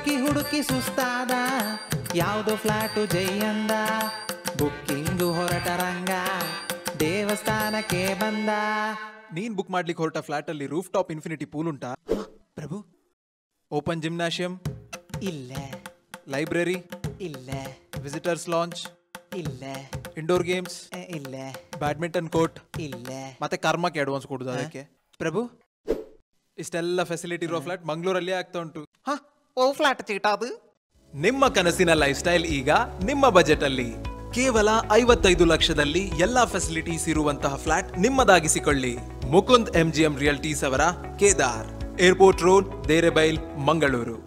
ಹುಡುಕಿ ಹುಡುಕಿ ಸುಸ್ತಾದ ಯಾವ್ದೋ ಫ್ಲಾಟು ಜೈಯಂದ ಬುಕ್ಕಿಂಗು ಹೊರಟ ರಂಗ ದೇವಸ್ಥಾನಕ್ಕೆ ಬಂದ ನೀನ್ ಬುಕ್ ಮಾಡ್ಲಿಕ್ಕೆ ಹೊರಟ ಫ್ಲಾಟ್ ಅಲ್ಲಿ ರೂಫ್ ಟಾಪ್ ಇನ್ಫಿನಿಟಿ ಪೂಲ್ ಉಂಟಾ ಪ್ರಭು ಓಪನ್ ಜಿಮ್ನಾಶಿಯಂ ಇಲ್ಲ ಲೈಬ್ರರಿ ಇಲ್ಲ ವಿಸಿಟರ್ಸ್ ಲಾಂಚ್ ಇಲ್ಲ ಇಂಡೋರ್ ಗೇಮ್ಸ್ ಎ, ಇಲ್ಲ ಬ್ಯಾಡ್ಮಿಂಟನ್ ಕೋರ್ಟ್ ಇಲ್ಲ ಮತ್ತೆ ಕರ್ಮಕ್ಕೆ ಅಡ್ವಾನ್ಸ್ ಕೊಡುದು ಅದಕ್ಕೆ ಪ್ರಭು ಇಷ್ಟೆಲ್ಲ ಫೆಸಿಲಿಟಿ ಇರೋ ಫ್ಲಾಟ್ ಮಂಗಳೂರಲ್ಲಿ ಆಗ್ತಾ ಉಂಟು ಹ ಓ ಫ್ಲಾಟ್ ಚೀಟ ಅದು ನಿಮ್ಮ ಕನಸಿನ ಲೈಫ್ ಸ್ಟೈಲ್ ಈಗ ನಿಮ್ಮ ಬಜೆಟ್ ಅಲ್ಲಿ ಕೇವಲ ಐವತ್ತೈದು ಲಕ್ಷದಲ್ಲಿ ಎಲ್ಲಾ ಫೆಸಿಲಿಟೀಸ್ ಇರುವಂತಹ ಫ್ಲಾಟ್ ನಿಮ್ಮದಾಗಿಸಿಕೊಳ್ಳಿ ಮುಕುಂದ್ ಎಂಜಿಎಂ ರಿಯಲ್ಟೀಸ್ ಅವರ ಕೇದಾರ್ ಏರ್ಪೋರ್ಟ್ ರೋಡ್ ದೇರೆಬೈಲ್ ಮಂಗಳೂರು